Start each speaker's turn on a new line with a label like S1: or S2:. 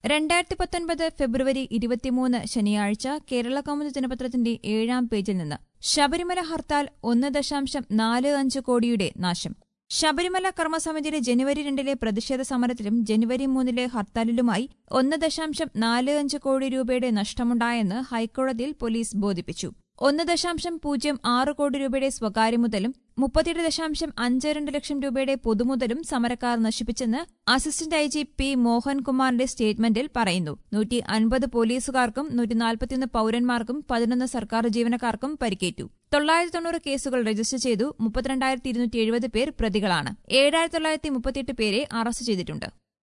S1: രണ്ടായിരത്തി പത്തൊൻപത് ഫെബ്രുവരി ഇരുപത്തിമൂന്ന് ശനിയാഴ്ച കേരള കൗമുദി ദിനപത്രത്തിന്റെ ഏഴാം പേജിൽ നിന്ന് ശബരിമല ഹർത്താൽ ഒന്ന് ദശാംശം നാല് അഞ്ച് കോടിയുടെ നാശം ശബരിമല കർമ്മസമിതിയുടെ ജനുവരി രണ്ടിലെ പ്രതിഷേധ സമരത്തിലും ജനുവരി മൂന്നിലെ ഹർത്താലിലുമായി ഒന്ന് ദശാംശം നാല് അഞ്ച് കോടി രൂപയുടെ നഷ്ടമുണ്ടായെന്ന് ഹൈക്കോടതിയിൽ പോലീസ് ബോധിപ്പിച്ചു ഒന്ന് ദശാംശം പൂജ്യം ആറ് കോടി രൂപയുടെ സ്വകാര്യ മുതലും മുപ്പത്തിയെട്ട് ദശാംശം അഞ്ച് രണ്ട് ലക്ഷം രൂപയുടെ പൊതുമുതലും സമരക്കാർ നശിപ്പിച്ചെന്ന് അസിസ്റ്റന്റ് ഐ ജി പി മോഹൻകുമാറിന്റെ സ്റ്റേറ്റ്മെന്റിൽ പറയുന്നു നൂറ്റി അൻപത് പോലീസുകാർക്കും നൂറ്റി നാൽപ്പത്തിയൊന്ന് പൌരന്മാർക്കും പതിനൊന്ന് സർക്കാർ ജീവനക്കാർക്കും പരിക്കേറ്റു തൊള്ളായിരത്തി തൊണ്ണൂറ് കേസുകൾ രജിസ്റ്റർ ചെയ്തു മുപ്പത്തിരണ്ടായിരത്തി ഇരുന്നൂറ്റി എഴുപത് പേർ പ്രതികളാണ് ഏഴായിരത്തി തൊള്ളായിരത്തി മുപ്പത്തിയെട്ട് പേരെ അറസ്റ്റ് ചെയ്തിട്ടുണ്ട്